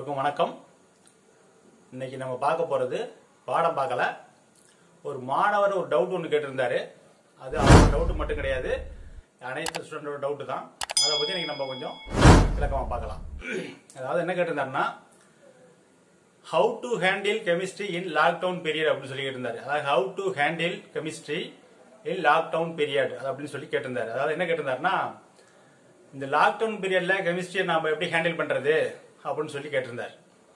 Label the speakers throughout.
Speaker 1: எல்லோருக்கும் வணக்கம் இன்னைக்கு நம்ம பார்க்க போகிறது பாடம் பார்க்கல ஒரு மாணவர் ஒரு டவுட் ஒன்று கேட்டிருந்தாரு அது அவங்க டவுட் மட்டும் கிடையாது அனைத்து ஸ்டூடெண்டோட டவுட்டு தான் அதை பற்றி இன்னைக்கு நம்ம கொஞ்சம் விளக்கமாக பார்க்கலாம் அதாவது என்ன கேட்டிருந்தாருன்னா how to handle chemistry in lockdown period அப்படின்னு சொல்லி கேட்டிருந்தாரு அதாவது how to handle chemistry in lockdown period அப்படின்னு சொல்லி கேட்டிருந்தாரு அதாவது என்ன கேட்டிருந்தாருன்னா இந்த லாக்டவுன் பீரியட்ல கெமிஸ்ட்ரியை நாம எப்படி ஹேண்டில் பண்றது அப்படின்னு சொல்லி கேட்டிருந்தார்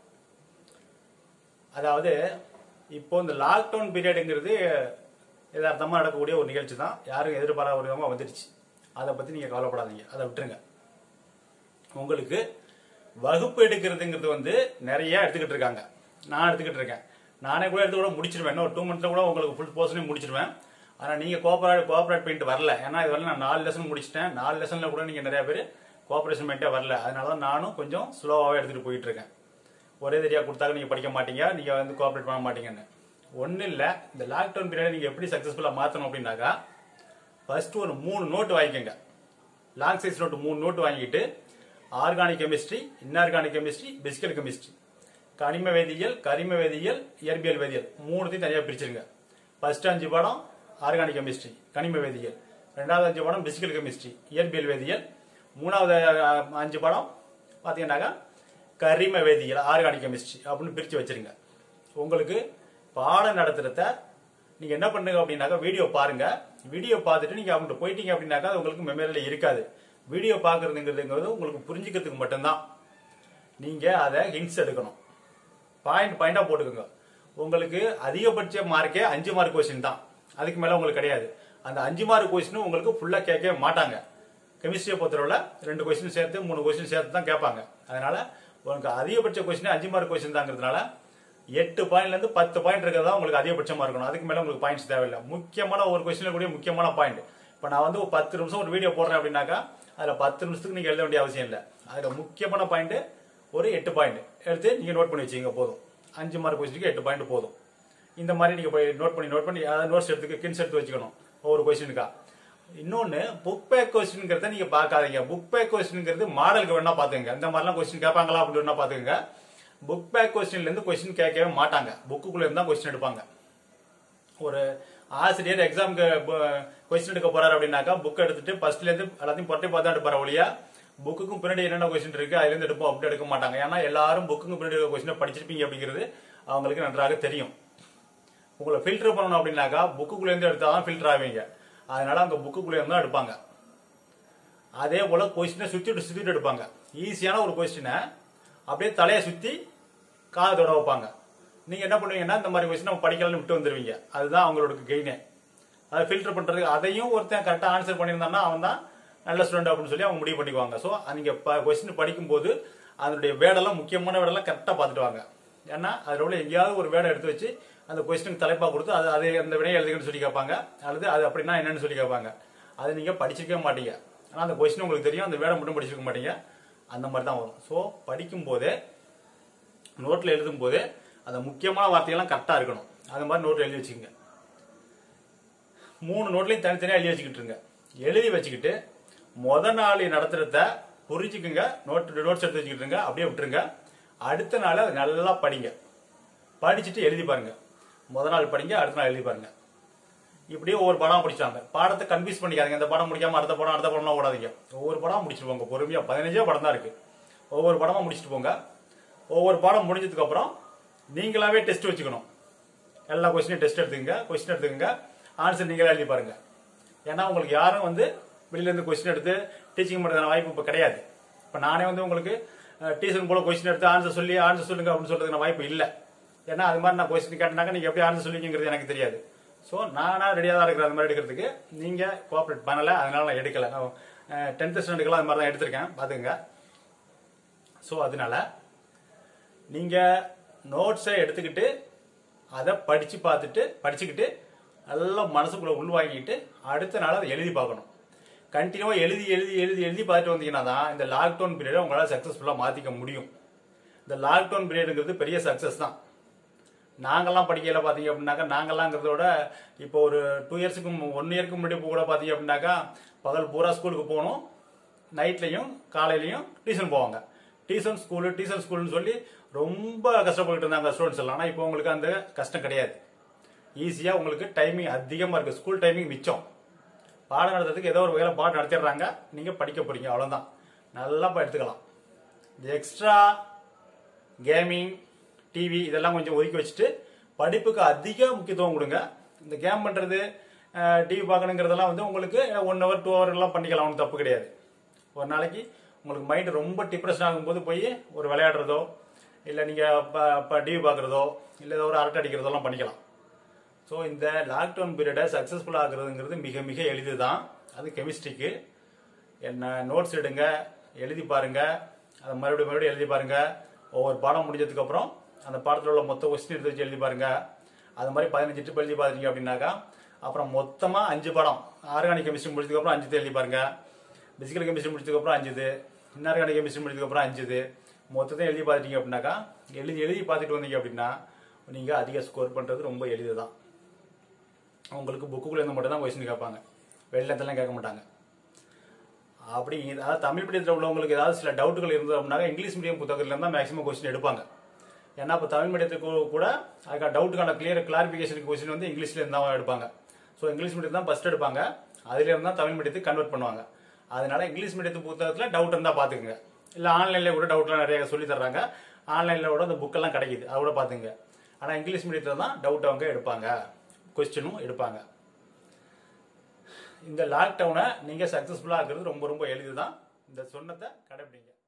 Speaker 1: அதாவது இப்போ இந்த லாக்டவுன் பீரியடுங்கிறது யதார்த்தமா நடக்கக்கூடிய ஒரு நிகழ்ச்சி தான் யாரும் எதிர்பாராத ஒரு விதமா வந்துடுச்சு அதை பத்தி நீங்க கவலைப்படாதீங்க அதை விட்டுருங்க உங்களுக்கு வகுப்பு எடுக்கிறதுங்கிறது வந்து நிறைய எடுத்துக்கிட்டு இருக்காங்க நான் எடுத்துக்கிட்டு இருக்கேன் நானே கூட எடுத்து கூட முடிச்சிருவேன் இன்னும் ஒரு டூ மந்த்ஸ்ல கூட உங்களுக்கு ஃபுல் போர்ஷனையும் முடிச்சிருவேன் ஆனா நீங்க கோஆபரேட் கோஆபரேட் பண்ணிட்டு வரல ஏன்னா இது வரல நான் நாலு லெசன் முடிச்சிட்டேன் நாலு லெசன்ல கூட நீங்க நிறைய பேர் கோஆபரேஷன் பண்ணிட்டே வரல அதனால தான் நானும் கொஞ்சம் ஸ்லோவாகவே எடுத்துட்டு போயிட்டு இருக்கேன் ஒரே தெரியா கொடுத்தாக்க நீங்க படிக்க மாட்டீங்க நீங்க வந்து கோஆபரேட் பண்ண மாட்டீங்கன்னு ஒன்றும் இல்லை இந்த லாக்டவுன் பீரியட் நீங்க எப்படி சக்சஸ்ஃபுல்லா மாத்தணும் அப்படின்னாக்கா ஃபர்ஸ்ட் ஒரு மூணு நோட்டு வாங்கிக்கோங்க லாங் சைஸ் நோட்டு மூணு நோட்டு வாங்கிட்டு organic chemistry inorganic chemistry physical chemistry கனிம வேதியியல் கரிம வேதியியல் இயற்பியல் வேதியியல் மூணுத்தையும் தனியாக பிரிச்சிருங்க ஃபர்ஸ்ட் அஞ்சு பாடம் ஆர்கானிக் கெமிஸ்ட்ரி கனிம வேதியியல் ரெண்டாவது அஞ்சு பாடம் பிசிக்கல் கெமிஸ்ட்ரி இயற்பியல் வேதியியல் மூணாவது அஹ், அஞ்சு பாடம் பார்த்தீங்கன்னாக்கா கரிம வேதியியல் ஆர்கானிக் கெமிஸ்ட்ரி அப்படின்னு பிரித்து வச்சிருங்க உங்களுக்கு பாடம் நடத்துறத நீங்க என்ன பண்ணுங்க அப்படின்னாக்கா வீடியோ பாருங்க வீடியோ பார்த்துட்டு நீங்க அவங்ககிட்ட போயிட்டீங்க அப்படின்னாக்கா அது உங்களுக்கு மெமரியில இருக்காது வீடியோ பாக்குறதுங்கிறதுங்கிறது உங்களுக்கு புரிஞ்சுக்கிறதுக்கு மட்டும்தான் நீங்க அதை ஹிண்ட்ஸ் எடுக்கணும் பாயிண்ட் பாயிண்டா போட்டுக்கோங்க உங்களுக்கு அதிகபட்ச மார்க்கே அஞ்சு மார்க் கொஸ்டின் தான் அதுக்கு மேல உங்களுக்கு கிடையாது அந்த அஞ்சு மார்க் கொஸ்டின் உங்களுக்கு ஃபுல்லா கேட்கவே மாட்டாங்க கெமிஸ்ட்ரியை பொறுத்தவரை ரெண்டு கொஸ்டின் சேர்த்து மூணு கொஸ்டின் சேர்த்து தான் கேட்பாங்க அதனால உங்களுக்கு அதிகபட்ச கொஸ்டின் அஞ்சு மார்க் கொஸ்டின் தாங்கிறதுனால எட்டு பாயிண்ட்ல இருந்து பத்து பாயிண்ட் இருக்கிறதா உங்களுக்கு அதிகபட்சமா இருக்கணும் அதுக்கு மேல உங்களுக்கு பாயிண்ட்ஸ் தேவையில்லை முக்கியமான ஒரு கொஸ்டின்ல கூடிய முக்கியமான பாயிண்ட் இப்ப நான் வந்து ஒரு பத்து நிமிஷம் ஒரு வீடியோ போடுறேன் அப்படின்னாக்கா அதுல பத்து நிமிஷத்துக்கு நீங்க எழுத வேண்டிய அவசியம் இல்லை அதுல முக்கியமான பாயிண்ட் ஒரு எட்டு பாயிண்ட் எடுத்து நீங்க நோட் பண்ணி வச்சுங்க போதும் அஞ்சு மார்க் கொஸ்டினுக்கு எட்டு பாயிண்ட் போதும் இந்த மாதிரி நீங்க போய் நோட் பண்ணி நோட் பண்ணி அதாவது நோட்ஸ் எடுத்து கின்ஸ் எடுத்து வச்சுக்கணும் ஒவ்வொரு கொஸ்டினுக்கா இன்னொன்னு புக் பேக் கொஸ்டின்ங்கிறத நீங்க பார்க்காதீங்க புக் பேக் கொஸ்டின்ங்கிறது மாடலுக்கு வேணா பாத்துங்க இந்த மாதிரிலாம் கொஸ்டின் கேட்பாங்களா அப்படின்னு வேணா பாத்துக்கங்க புக் பேக் கொஸ்டின்ல இருந்து கொஸ்டின் கேட்கவே மாட்டாங்க புக்குக்குள்ள இருந்தா கொஸ்டின் எடுப்பாங்க ஒரு ஆசிரியர் எக்ஸாமுக்கு கொஸ்டின் எடுக்க போறாரு அப்படின்னாக்கா புக் எடுத்துட்டு ஃபர்ஸ்ட்ல இருந்து எல்லாத்தையும் புரட்டி பார்த்து எடுப்பாரு ஒழியா புக்குக்கும் பின்னாடி என்னென்ன கொஸ்டின் இருக்கு அதுல இருந்து எடுப்போம் அப்படி எடுக்க மாட்டாங்க ஏன்னா எல்லாரும் புக்குக்கும் பின்னாடி இருக்க கொஸ்டினை படிச்சிருப்பீங்க அப்படிங்கிறது அவங்களுக்கு நன்றாக தெரியும் உங்களை ஃபில்டர் பண்ணணும் அப்படின்னாக்கா புக்குக்குள்ள இருந்து எடுத்தாதான் ஃபில்டர் ஆவீங்க அதனால அந்த புக்குக்குள்ள இருந்து தான் எடுப்பாங்க அதே போல கொஸ்டினை சுத்திட்டு சுத்திட்டு எடுப்பாங்க ஈஸியான ஒரு கொஸ்டினை அப்படியே தலையை சுத்தி காதோட வைப்பாங்க நீங்க என்ன பண்ணுவீங்கன்னா இந்த மாதிரி கொஸ்டின் நம்ம படிக்கலாம்னு விட்டு வந்துருவீங்க அதுதான் அவங்களோட கெயினே அதை ஃபில்டர் பண்றதுக்கு அதையும் ஒருத்தன் கரெக்டாக ஆன்சர் பண்ணியிருந்தான்னா அவன் தான் நல்ல ஸ்டூடெண்ட் அப்படின்னு சொல்லி அவங்க முடிவு பண்ணிக்குவாங்க ஸோ நீங்க கொஸ்டின் படிக்கும்போது அதனுடைய வேடெல்லாம் முக்கியமான வேடெல்லாம் கரெக்டாக பார்த்துட்டு வாங்க ஏன்னா அதில் உள்ள எங்கேயாவது ஒரு வேடை எடுத்து வச்சு அந்த கொஸ்டின் தலைப்பா கொடுத்து அது அது அந்த விடையை எழுதுங்கன்னு சொல்லி கேட்பாங்க அல்லது அது அப்படின்னா என்னன்னு சொல்லி கேட்பாங்க அது நீங்க படிச்சிருக்கவே மாட்டீங்க ஆனால் அந்த கொஸ்டின் உங்களுக்கு தெரியும் அந்த வேடை மட்டும் படிச்சிருக்க மாட்டீங்க அந்த மாதிரி தான் வரும் ஸோ படிக்கும் போதே நோட்டில் எழுதும் போதே அந்த முக்கியமான வார்த்தைகள்லாம் கரெக்டாக இருக்கணும் அது மாதிரி நோட்டில் எழுதி வச்சுக்கோங்க மூணு நோட்லையும் தனித்தனியாக எழுதி வச்சுக்கிட்டு இருங்க எழுதி வச்சுக்கிட்டு முத நாள் நடத்துறத புரிஞ்சுக்குங்க நோட் நோட்ஸ் எடுத்து வச்சுக்கிட்டு இருங்க அப்படியே விட்டுருங்க அடுத்த நாள் அதை நல்லா படிங்க படிச்சுட்டு எழுதி பாருங்க முத நாள் படிங்க அடுத்த நாள் எழுதி பாருங்க இப்படியே ஒவ்வொரு படம் படிச்சாங்க பாடத்தை கன்ஃபியூஸ் பண்ணிக்காதீங்க இந்த படம் முடிக்காம அடுத்த படம் அடுத்த படம்லாம் ஓடாதீங்க ஒவ்வொரு படம் முடிச்சுட்டு போங்க பொறுமையா பதினஞ்சே படம் தான் இருக்கு ஒவ்வொரு படமா முடிச்சுட்டு போங்க ஒவ்வொரு பாடம் முடிஞ்சதுக்கு அப்புறம் நீங்களாவே டெஸ்ட் வச்சுக்கணும் எல்லா கொஸ்டினையும் டெஸ்ட் எடுத்துக்கங்க கொஸ்டின் எடுத்துக்கங்க ஆன்சர் நீங்களே எழுதி பாருங்க ஏன்னா உங்களுக்கு யாரும் வந்து வெளியில இருந்து கொஸ்டின் எடுத்து டீச்சிங் பண்ணுறதுக்கான வாய்ப்பு இப்போ கிடையாது இப்போ நானே வந்து உங்களுக்கு டீச்சர் போல கொஸ்டின் எடுத்து ஆன்சர் சொல்லி ஆன்சர் சொல்லுங்க அப்படின்னு சொல்றதுக்கான வாய்ப்பு இல்லை ஏன்னா அது மாதிரி நான் கொஸ்டின் கேட்டனாக்க நீங்க எப்படி ஆன்சர் சொல்லுவீங்கிறது எனக்கு தெரியாது ஸோ நானா ரெடியாக தான் இருக்கிற அந்த மாதிரி எடுக்கிறதுக்கு நீங்க கோஆப்ரேட் பண்ணல அதனால நான் எடுக்கல டென்த் ஸ்டாண்டர்டுக்கெல்லாம் அது மாதிரி தான் எடுத்திருக்கேன் பாத்துங்க ஸோ அதனால நீங்க நோட்ஸை எடுத்துக்கிட்டு அதை படிச்சு பார்த்துட்டு படிச்சுக்கிட்டு நல்லா மனசுக்குள்ள உள்வாங்கிட்டு அடுத்த நாள் அதை எழுதி பார்க்கணும் கண்டினியூவா எழுதி எழுதி எழுதி எழுதி பார்த்துட்டு வந்தீங்கன்னா தான் இந்த லாக்டவுன் பீரியடை உங்களால் சக்ஸஸ்ஃபுல்லாக மாற்றிக்க முடியும் இந்த லாக்டவுன் பீரியடுங்கிறது பெரிய சக்ஸஸ் தான் நாங்கெல்லாம் படிக்கல பார்த்தீங்க அப்படின்னாக்கா நாங்கெல்லாங்கிறத விட இப்போ ஒரு டூ இயர்ஸுக்கு ஒன் இயருக்கு முன்னாடி கூட பார்த்தீங்க அப்படின்னாக்கா பகல் பூரா ஸ்கூலுக்கு போகணும் நைட்லையும் காலையிலையும் டியூஷன் போவாங்க டியூஷன் ஸ்கூலு டியூஷன் ஸ்கூல்னு சொல்லி ரொம்ப கஷ்டப்பட்டு இருந்தாங்க ஸ்டூடெண்ட்ஸ் எல்லாம் ஆனால் இப்போ உங்களுக்கு அந்த கஷ்டம் கிடையாது ஈஸியாக உங்களுக்கு டைமிங் அதிகமாக இருக்குது ஸ்கூல் டைமிங் மிச்சம் பாடம் நடத்துறதுக்கு ஏதோ ஒரு வகையில் பாடம் நடத்திடுறாங்க நீங்கள் படிக்க போறீங்க அவ்வளோதான் நல்லா ப- எடுத்துக்கலாம் இந்த எக்ஸ்ட்ரா கேமிங் டிவி இதெல்லாம் கொஞ்சம் ஒதுக்கி வச்சுட்டு படிப்புக்கு அதிக முக்கியத்துவம் கொடுங்க இந்த கேம் பண்ணுறது டிவி பார்க்கணுங்கிறதெல்லாம் வந்து உங்களுக்கு ஒன் ஹவர் டூ ஹவர் எல்லாம் பண்ணிக்கலாம் ஒன்றும் தப்பு கிடையாது ஒரு நாளைக்கு உங்களுக்கு மைண்டு ரொம்ப டிப்ரெஷன் ஆகும்போது போய் ஒரு விளையாடுறதோ இல்லை நீங்கள் டிவி பார்க்குறதோ இல்லை ஏதோ ஒரு அரட்டை அடிக்கிறதெல்லாம் பண்ணிக்கலாம் ஸோ இந்த லாக்டவுன் பீரியடை சக்ஸஸ்ஃபுல் ஆகுறதுங்கிறது மிக மிக எளிது தான் அது கெமிஸ்ட்ரிக்கு என்ன நோட்ஸ் எடுங்க எழுதி பாருங்க அதை மறுபடியும் மறுபடியும் எழுதி பாருங்க ஒவ்வொரு பாடம் முடிஞ்சதுக்கு அப்புறம் அந்த பாடத்தில் உள்ள மொத்த கொஸ்டின் எடுத்து வச்சு எழுதி பாருங்க அது மாதிரி பதினஞ்சு ட்ரிப் எழுதி பார்த்தீங்க அப்படின்னாக்கா அப்புறம் மொத்தமாக அஞ்சு பாடம் ஆர்கானிக் கெமிஸ்ட்ரி முடிச்சதுக்கு அப்புறம் அஞ்சு எழுதி பாருங்க பிசிக்கல் கெமிஸ்ட்ரி முடிச்சதுக்கு அப்புறம் அஞ்சுது இன்ஆர்கானிக் கெமிஸ்ட்ரி முடிச்சதுக்கு அப்புறம் அஞ்சுது மொத்தத்தையும் எழுதி பார்த்துட்டீங்க அப்படின்னாக்கா எழுதி எழுதி பார்த்துட்டு வந்தீங்க அப்படின்னா நீங்கள் அதிக ஸ்கோர் பண்ணுறது ரொம்ப எளிது தான் உங்களுக்கு புக்குக்குள்ள இருந்து மட்டும் தான் கொஸ்டின் கேட்பாங்க வெளில இருந்தெல்லாம் கேட்க மாட்டாங்க அப்படி அதாவது தமிழ் மீடியத்தில் உள்ளவங்களுக்கு ஏதாவது சில டவுட்டுகள் இருந்தது அப்படின்னா இங்கிலீஷ் மீடியம் புத்தகத்துல இருந்தால் மேக்ஸிமம் கொஸ்டின் எடுப்பாங்க ஏன்னா இப்போ தமிழ் மீடியத்துக்கு கூட அதுக்கான டவுட்டுக்கான கிளியர் கிளாரிஃபிகேஷன் கொஸ்டின் வந்து இங்கிலீஷ்ல இருந்தா எடுப்பாங்க ஸோ இங்கிலீஷ் மீடியம் தான் ஃபர்ஸ்ட் எடுப்பாங்க அதுல இருந்தா தமிழ் மீடியத்துக்கு கன்வெர்ட் பண்ணுவாங்க அதனால இங்கிலீஷ் மீடியத்து புத்தகத்தில் டவுட் இருந்தால் பார்த்துக்குங்க இல்லை ஆன்லைனில் கூட டவுட்லாம் நிறைய சொல்லி தர்றாங்க ஆன்லைனில் கூட அந்த புக்கெல்லாம் கிடைக்குது அதை கூட பார்த்துங்க ஆனால் இங்கிலீஷ் மீடியத்தில் தான் டவுட் அவங்க எடுப்பாங்க கொஸ்டினும் எடுப்பாங்க இந்த லாக்டவுனை நீங்கள் சக்ஸஸ்ஃபுல்லாக ஆக்குறது ரொம்ப ரொம்ப எளிது தான் இந்த சொன்னதை கடைபிடிங்க